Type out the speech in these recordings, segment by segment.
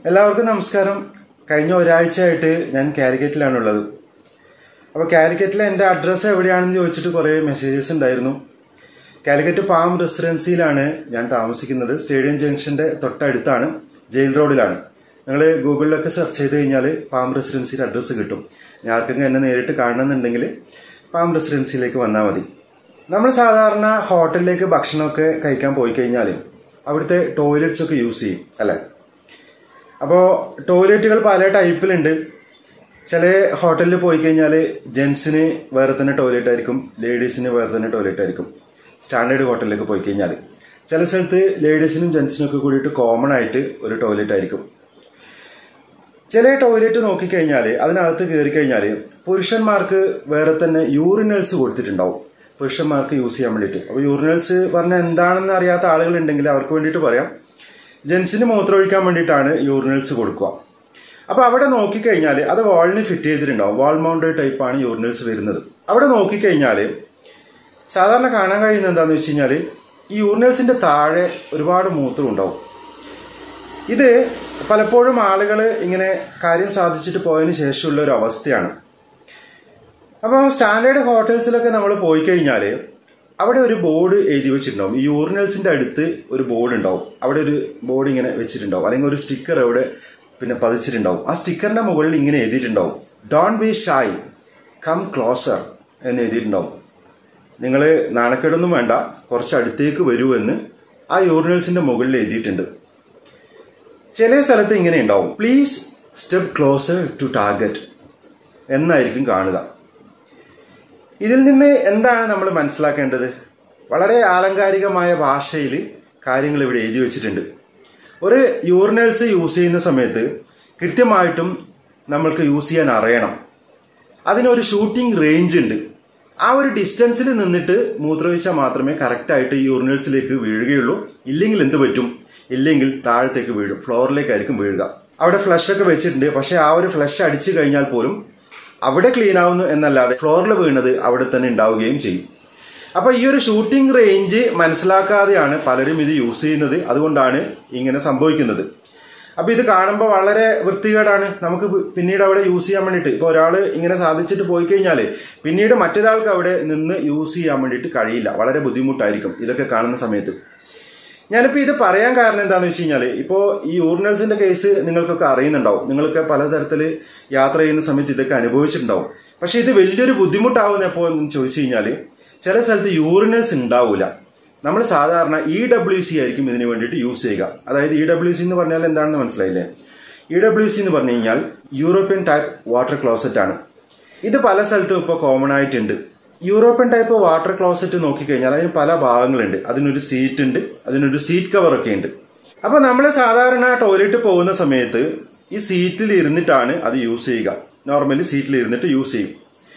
എല്ലാവർക്കും നമസ്കാരം കഴിഞ്ഞ ഒരാഴ്ചയായിട്ട് ഞാൻ കാലിക്കറ്റിലാണുള്ളത് അപ്പോൾ കാലിക്കറ്റിലെ എൻ്റെ അഡ്രസ്സ് എവിടെയാണെന്ന് ചോദിച്ചിട്ട് കുറേ മെസ്സേജസ് ഉണ്ടായിരുന്നു കാലിക്കറ്റ് പാം റെസിഡൻസിയിലാണ് ഞാൻ താമസിക്കുന്നത് സ്റ്റേഡിയം ജംഗ്ഷൻ്റെ തൊട്ടടുത്താണ് ജയിൽ റോഡിലാണ് നിങ്ങൾ ഗൂഗിളിലൊക്കെ സെർച്ച് ചെയ്ത് കഴിഞ്ഞാൽ പാം റെസിഡൻസിയുടെ അഡ്രസ്സ് കിട്ടും ഞാൻ ആർക്കെങ്കിലും എന്നെ നേരിട്ട് കാണണമെന്നുണ്ടെങ്കിൽ പാം റെസിഡൻസിയിലേക്ക് വന്നാൽ മതി നമ്മൾ സാധാരണ ഹോട്ടലിലേക്ക് ഭക്ഷണമൊക്കെ കഴിക്കാൻ പോയി കഴിഞ്ഞാൽ അവിടുത്തെ ടോയ്ലറ്റ്സ് ഒക്കെ യൂസ് ചെയ്യും അല്ലേ അപ്പോൾ ടോയ്ലറ്റുകൾ പല ടൈപ്പിലുണ്ട് ചില ഹോട്ടലിൽ പോയി കഴിഞ്ഞാൽ ജെൻസിന് വേറെ തന്നെ ടോയ്ലറ്റ് ആയിരിക്കും ലേഡീസിന് വേറെ തന്നെ ടോയ്ലറ്റ് ആയിരിക്കും സ്റ്റാൻഡേർഡ് ഹോട്ടലിലേക്ക് പോയി കഴിഞ്ഞാൽ ചില സ്ഥലത്ത് ലേഡീസിനും ജെൻസിനും ഒക്കെ കൂടിയിട്ട് കോമൺ ആയിട്ട് ഒരു ടോയ്ലറ്റ് ആയിരിക്കും ചില ടോയ്ലറ്റ് നോക്കിക്കഴിഞ്ഞാൽ അതിനകത്ത് കയറി കഴിഞ്ഞാൽ പുരുഷന്മാർക്ക് വേറെ തന്നെ യൂറിനൽസ് കൊടുത്തിട്ടുണ്ടാവും പുരുഷന്മാർക്ക് യൂസ് ചെയ്യാൻ വേണ്ടിയിട്ട് അപ്പോൾ യൂറിനൽസ് പറഞ്ഞാൽ എന്താണെന്ന് അറിയാത്ത ആളുകളുണ്ടെങ്കിൽ അവർക്ക് വേണ്ടിയിട്ട് പറയാം ജെൻസിന് മൂത്രമൊഴിക്കാൻ വേണ്ടിയിട്ടാണ് യൂറിനൽസ് കൊടുക്കുക അപ്പോൾ അവിടെ നോക്കിക്കഴിഞ്ഞാൽ അത് വാളിന് ഫിറ്റ് ചെയ്തിട്ടുണ്ടാവും വാൾ മൗണ്ടഡ് ടൈപ്പാണ് യൂറിനൽസ് വരുന്നത് അവിടെ നോക്കിക്കഴിഞ്ഞാൽ സാധാരണ കാണാൻ കഴിയുന്നത് എന്താണെന്ന് വെച്ച് കഴിഞ്ഞാൽ ഈ യൂറിനൽസിന്റെ താഴെ ഒരുപാട് മൂത്രം ഉണ്ടാവും ഇത് പലപ്പോഴും ആളുകൾ ഇങ്ങനെ കാര്യം സാധിച്ചിട്ട് പോയതിന് ശേഷമുള്ള ഒരു അവസ്ഥയാണ് അപ്പം സ്റ്റാൻഡേർഡ് ഹോട്ടൽസിലൊക്കെ നമ്മൾ പോയി കഴിഞ്ഞാൽ അവിടെ ഒരു ബോർഡ് എഴുതി വെച്ചിട്ടുണ്ടാവും ഈ യൂറിനൽസിന്റെ അടുത്ത് ഒരു ബോർഡ് ഉണ്ടാവും അവിടെ ഒരു ബോർഡ് ഇങ്ങനെ വെച്ചിട്ടുണ്ടാവും അല്ലെങ്കിൽ ഒരു സ്റ്റിക്കർ അവിടെ പിന്നെ പതിച്ചിട്ടുണ്ടാവും ആ സ്റ്റിക്കറിന്റെ മുകളിൽ ഇങ്ങനെ എഴുതിയിട്ടുണ്ടാവും don't be shy come closer എന്ന് എഴുതിയിട്ടുണ്ടാവും നിങ്ങൾ നാണക്കേടൊന്നും വേണ്ട കുറച്ച് അടുത്തേക്ക് വരൂ എന്ന് ആ യൂറിനൽസിന്റെ മുകളിൽ എഴുതിയിട്ടുണ്ട് ചില സ്ഥലത്ത് ഇങ്ങനെ ഉണ്ടാവും please step closer to target എന്നായിരിക്കും കാണുക ഇതിൽ നിന്ന് എന്താണ് നമ്മൾ മനസ്സിലാക്കേണ്ടത് വളരെ ആലങ്കാരികമായ ഭാഷയിൽ കാര്യങ്ങൾ ഇവിടെ എഴുതി വെച്ചിട്ടുണ്ട് ഒരു യൂറിനൽസ് യൂസ് ചെയ്യുന്ന സമയത്ത് കൃത്യമായിട്ടും നമ്മൾക്ക് യൂസ് ചെയ്യാൻ അറിയണം അതിനൊരു ഷൂട്ടിംഗ് റേഞ്ച് ഉണ്ട് ആ ഒരു ഡിസ്റ്റൻസിൽ നിന്നിട്ട് മൂത്രമൊഴിച്ചാൽ മാത്രമേ കറക്റ്റായിട്ട് യൂറിനൽസിലേക്ക് വീഴുകയുള്ളൂ ഇല്ലെങ്കിൽ എന്ത് പറ്റും ഇല്ലെങ്കിൽ താഴത്തേക്ക് വീഴും ഫ്ലോറിലേക്കായിരിക്കും വീഴുക അവിടെ ഫ്ലഷ് ഒക്കെ വെച്ചിട്ടുണ്ട് പക്ഷെ ആ ഒരു ഫ്ലഷ് അടിച്ചു കഴിഞ്ഞാൽ പോലും അവിടെ ക്ലീൻ ആവുന്നു എന്നല്ലാതെ ഫ്ലോറിൽ വീണത് അവിടെ തന്നെ ഉണ്ടാവുകയും ചെയ്യും അപ്പൊ ഈ ഒരു ഷൂട്ടിംഗ് റേഞ്ച് മനസ്സിലാക്കാതെയാണ് പലരും ഇത് യൂസ് ചെയ്യുന്നത് അതുകൊണ്ടാണ് ഇങ്ങനെ സംഭവിക്കുന്നത് അപ്പൊ ഇത് കാണുമ്പോൾ വളരെ വൃത്തികേടാണ് നമുക്ക് പിന്നീട് അവിടെ യൂസ് ചെയ്യാൻ വേണ്ടിയിട്ട് ഇപ്പൊ ഒരാൾ ഇങ്ങനെ സാധിച്ചിട്ട് പോയി കഴിഞ്ഞാൽ പിന്നീട് മറ്റൊരാൾക്ക് അവിടെ നിന്ന് യൂസ് ചെയ്യാൻ വേണ്ടിയിട്ട് കഴിയില്ല വളരെ ബുദ്ധിമുട്ടായിരിക്കും ഇതൊക്കെ കാണുന്ന സമയത്ത് ഞാനിപ്പോ ഇത് പറയാൻ കാരണം എന്താണെന്ന് വെച്ച് കഴിഞ്ഞാൽ ഇപ്പോ ഈ യൂറിനൽസിന്റെ കേസ് നിങ്ങൾക്കൊക്കെ അറിയുന്നുണ്ടാവും നിങ്ങൾക്ക് പലതരത്തിൽ യാത്ര ചെയ്യുന്ന സമയത്ത് ഇതൊക്കെ അനുഭവിച്ചിട്ടുണ്ടാവും പക്ഷെ ഇത് വലിയൊരു ബുദ്ധിമുട്ടാവുന്ന എപ്പോ എന്ന് ചോദിച്ചു കഴിഞ്ഞാൽ ചില സ്ഥലത്ത് യൂറിനൽസ് ഉണ്ടാവില്ല നമ്മൾ സാധാരണ ഇ ഡബ്ല്യു സി ആയിരിക്കും ഇതിന് വേണ്ടിയിട്ട് യൂസ് ചെയ്യുക അതായത് ഇ ഡബ്ല്യു സി എന്ന് പറഞ്ഞാൽ എന്താണെന്ന് മനസ്സിലായില്ലേ ഇ ഡബ്ല്യു സി എന്ന് പറഞ്ഞു കഴിഞ്ഞാൽ യൂറോപ്യൻ ടൈപ്പ് വാട്ടർ ക്ലോസറ്റ് ആണ് ഇത് പല സ്ഥലത്തും ഇപ്പോൾ കോമൺ ആയിട്ടുണ്ട് യൂറോപ്യൻ ടൈപ്പ് വാട്ടർ ക്ലോസറ്റ് നോക്കിക്കഴിഞ്ഞാൽ അതിന് പല ഭാഗങ്ങളുണ്ട് അതിനൊരു സീറ്റ് ഉണ്ട് അതിനൊരു സീറ്റ് കവർ ഒക്കെ ഉണ്ട് അപ്പൊ നമ്മൾ സാധാരണ ടോയ്ലറ്റ് പോകുന്ന സമയത്ത് ഈ സീറ്റിൽ ഇരുന്നിട്ടാണ് അത് യൂസ് ചെയ്യുക നോർമലി സീറ്റിൽ ഇരുന്നിട്ട് യൂസ് ചെയ്യും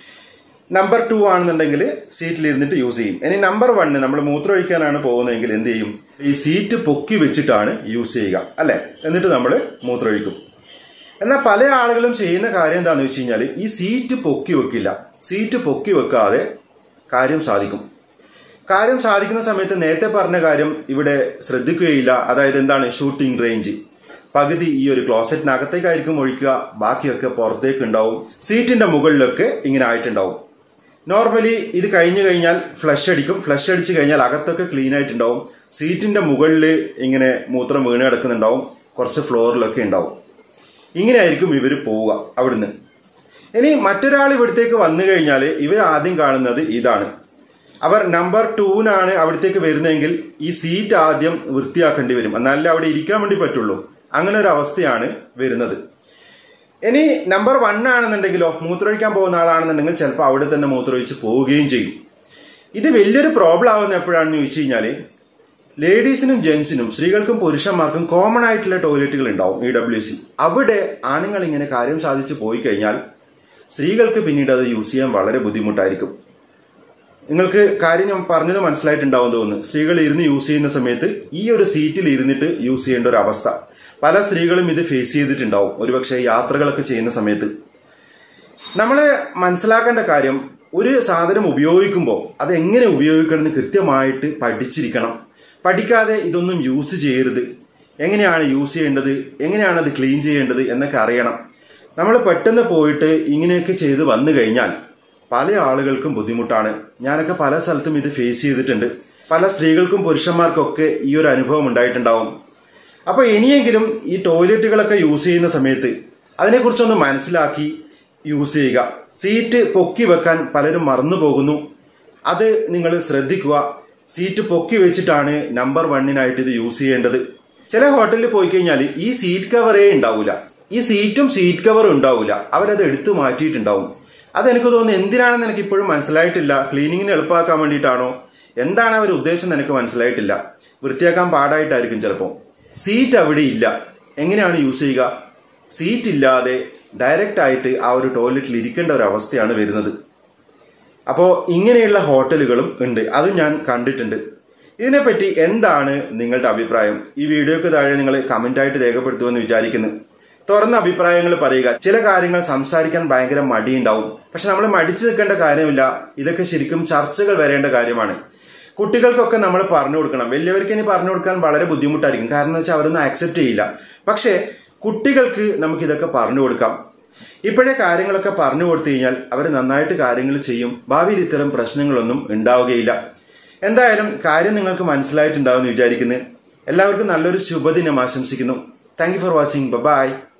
നമ്പർ ടു ആണെന്നുണ്ടെങ്കിൽ സീറ്റിൽ ഇരുന്നിട്ട് യൂസ് ചെയ്യും ഇനി നമ്പർ വണ്ണ് നമ്മൾ മൂത്രമൊഴിക്കാനാണ് പോകുന്നതെങ്കിൽ എന്ത് ചെയ്യും ഈ സീറ്റ് പൊക്കി വെച്ചിട്ടാണ് യൂസ് ചെയ്യുക അല്ലെ എന്നിട്ട് നമ്മൾ മൂത്രമൊഴിക്കും എന്നാൽ പല ആളുകളും ചെയ്യുന്ന കാര്യം എന്താണെന്ന് വെച്ച് കഴിഞ്ഞാൽ ഈ സീറ്റ് പൊക്കി വെക്കില്ല സീറ്റ് പൊക്കി വെക്കാതെ കാര്യം സാധിക്കും കാര്യം സാധിക്കുന്ന സമയത്ത് നേരത്തെ പറഞ്ഞ കാര്യം ഇവിടെ ശ്രദ്ധിക്കുകയില്ല അതായത് എന്താണ് ഷൂട്ടിംഗ് റേഞ്ച് പകുതി ഈ ഒരു ക്ലോസറ്റിനകത്തേക്കായിരിക്കും ഒഴിക്കുക ബാക്കിയൊക്കെ പുറത്തേക്ക് ഉണ്ടാവും സീറ്റിന്റെ മുകളിലൊക്കെ ഇങ്ങനെ ആയിട്ടുണ്ടാവും നോർമലി ഇത് കഴിഞ്ഞു കഴിഞ്ഞാൽ ഫ്ലഷ് അടിക്കും ഫ്ലഷ് അടിച്ചു കഴിഞ്ഞാൽ അകത്തൊക്കെ ക്ലീൻ ആയിട്ടുണ്ടാവും സീറ്റിന്റെ മുകളിൽ ഇങ്ങനെ മൂത്രം വീണ് കിടക്കുന്നുണ്ടാവും കുറച്ച് ഫ്ലോറിലൊക്കെ ഉണ്ടാവും ഇങ്ങനെയായിരിക്കും ഇവർ പോവുക അവിടുന്ന് ഇനി മറ്റൊരാൾ ഇവിടത്തേക്ക് വന്നു കഴിഞ്ഞാൽ ഇവർ ആദ്യം കാണുന്നത് ഇതാണ് അവർ നമ്പർ ടൂനാണ് അവിടത്തേക്ക് വരുന്നതെങ്കിൽ ഈ സീറ്റ് ആദ്യം വൃത്തിയാക്കേണ്ടി വരും എന്നാലേ അവിടെ ഇരിക്കാൻ വേണ്ടി പറ്റുള്ളൂ അങ്ങനെ ഒരു അവസ്ഥയാണ് വരുന്നത് ഇനി നമ്പർ വൺ ആണെന്നുണ്ടെങ്കിലോ മൂത്രമൊഴിക്കാൻ പോകുന്ന ആളാണെന്നുണ്ടെങ്കിൽ ചിലപ്പോൾ അവിടെ തന്നെ മൂത്രമൊഴിച്ച് പോവുകയും ചെയ്യും ഇത് വലിയൊരു പ്രോബ്ലം ആവുന്ന എപ്പോഴാണെന്ന് ചോദിച്ചു കഴിഞ്ഞാൽ ലേഡീസിനും ജെൻസിനും സ്ത്രീകൾക്കും പുരുഷന്മാർക്കും കോമൺ ആയിട്ടുള്ള ടോയ്ലറ്റുകൾ ഉണ്ടാവും ഇ ഡബ്ല്യു സി അവിടെ ആണുങ്ങൾ ഇങ്ങനെ കാര്യം സാധിച്ച് പോയി കഴിഞ്ഞാൽ സ്ത്രീകൾക്ക് പിന്നീട് അത് യൂസ് ചെയ്യാൻ വളരെ ബുദ്ധിമുട്ടായിരിക്കും നിങ്ങൾക്ക് കാര്യം ഞാൻ പറഞ്ഞത് മനസ്സിലായിട്ടുണ്ടാവും തോന്നുന്നു സ്ത്രീകൾ ഇരുന്ന് യൂസ് ചെയ്യുന്ന സമയത്ത് ഈ ഒരു സീറ്റിൽ ഇരുന്നിട്ട് യൂസ് ചെയ്യേണ്ട ഒരു അവസ്ഥ പല സ്ത്രീകളും ഇത് ഫേസ് ചെയ്തിട്ടുണ്ടാവും ഒരുപക്ഷെ യാത്രകളൊക്കെ ചെയ്യുന്ന സമയത്ത് നമ്മൾ മനസ്സിലാക്കേണ്ട കാര്യം ഒരു സാധനം ഉപയോഗിക്കുമ്പോൾ അത് എങ്ങനെ ഉപയോഗിക്കണം എന്ന് കൃത്യമായിട്ട് പഠിച്ചിരിക്കണം പഠിക്കാതെ ഇതൊന്നും യൂസ് ചെയ്യരുത് എങ്ങനെയാണ് യൂസ് ചെയ്യേണ്ടത് എങ്ങനെയാണ് അത് ക്ലീൻ ചെയ്യേണ്ടത് എന്നൊക്കെ അറിയണം നമ്മൾ പെട്ടെന്ന് പോയിട്ട് ഇങ്ങനെയൊക്കെ ചെയ്ത് വന്നു കഴിഞ്ഞാൽ പല ആളുകൾക്കും ബുദ്ധിമുട്ടാണ് ഞാനൊക്കെ പല സ്ഥലത്തും ഇത് ഫേസ് ചെയ്തിട്ടുണ്ട് പല സ്ത്രീകൾക്കും പുരുഷന്മാർക്കൊക്കെ ഈ ഒരു അനുഭവം ഉണ്ടായിട്ടുണ്ടാവും അപ്പൊ ഇനിയെങ്കിലും ഈ ടോയ്ലറ്റുകളൊക്കെ യൂസ് ചെയ്യുന്ന സമയത്ത് അതിനെക്കുറിച്ചൊന്ന് മനസ്സിലാക്കി യൂസ് ചെയ്യുക സീറ്റ് പൊക്കി വെക്കാൻ പലരും മറന്നു പോകുന്നു അത് നിങ്ങൾ ശ്രദ്ധിക്കുക സീറ്റ് പൊക്കി വെച്ചിട്ടാണ് നമ്പർ വണ്ണിനായിട്ട് ഇത് യൂസ് ചെയ്യേണ്ടത് ചില ഹോട്ടലിൽ പോയി കഴിഞ്ഞാൽ ഈ സീറ്റ് കവറേ ഉണ്ടാവില്ല ഈ സീറ്റും സീറ്റ് കവറും ഉണ്ടാവില്ല അവരത് എടുത്തു മാറ്റിയിട്ടുണ്ടാവും അതെനിക്ക് തോന്നുന്നു എന്തിനാണെന്ന് എനിക്ക് ഇപ്പോഴും മനസ്സിലായിട്ടില്ല ക്ലീനിങ്ങിന് എളുപ്പമാക്കാൻ വേണ്ടിയിട്ടാണോ എന്താണ് അവർ ഉദ്ദേശം എന്ന് എനിക്ക് മനസ്സിലായിട്ടില്ല വൃത്തിയാക്കാൻ പാടായിട്ടായിരിക്കും ചിലപ്പോൾ സീറ്റ് അവിടെ ഇല്ല എങ്ങനെയാണ് യൂസ് ചെയ്യുക സീറ്റ് ഇല്ലാതെ ഡയറക്റ്റ് ആയിട്ട് ആ ഒരു ടോയ്ലറ്റിൽ ഇരിക്കേണ്ട ഒരു അവസ്ഥയാണ് വരുന്നത് അപ്പോൾ ഇങ്ങനെയുള്ള ഹോട്ടലുകളും ഉണ്ട് അതും ഞാൻ കണ്ടിട്ടുണ്ട് ഇതിനെപ്പറ്റി എന്താണ് നിങ്ങളുടെ അഭിപ്രായം ഈ വീഡിയോക്ക് താഴെ നിങ്ങൾ കമന്റ് ആയിട്ട് രേഖപ്പെടുത്തുമെന്ന് വിചാരിക്കുന്നു തുറന്ന അഭിപ്രായങ്ങൾ പറയുക ചില കാര്യങ്ങൾ സംസാരിക്കാൻ ഭയങ്കര മടിയുണ്ടാവും പക്ഷെ നമ്മൾ മടിച്ചു നിൽക്കേണ്ട കാര്യമില്ല ഇതൊക്കെ ശരിക്കും ചർച്ചകൾ വരേണ്ട കാര്യമാണ് കുട്ടികൾക്കൊക്കെ നമ്മൾ പറഞ്ഞു കൊടുക്കണം വലിയവർക്ക് ഇനി പറഞ്ഞു കൊടുക്കാൻ വളരെ ബുദ്ധിമുട്ടായിരിക്കും കാരണം എന്ന് വെച്ചാൽ അവരൊന്നും ആക്സെപ്റ്റ് ചെയ്യില്ല പക്ഷേ കുട്ടികൾക്ക് നമുക്ക് ഇതൊക്കെ പറഞ്ഞു കൊടുക്കാം ഇപ്പോഴേ കാര്യങ്ങളൊക്കെ പറഞ്ഞു കൊടുത്തു കഴിഞ്ഞാൽ അവർ നന്നായിട്ട് കാര്യങ്ങൾ ചെയ്യും ഭാവിയിൽ ഇത്തരം പ്രശ്നങ്ങളൊന്നും ഉണ്ടാവുകയില്ല എന്തായാലും കാര്യം നിങ്ങൾക്ക് മനസ്സിലായിട്ടുണ്ടാവുമെന്ന് വിചാരിക്കുന്നു എല്ലാവർക്കും നല്ലൊരു ശുഭദിനം ആശംസിക്കുന്നു thank you for watching by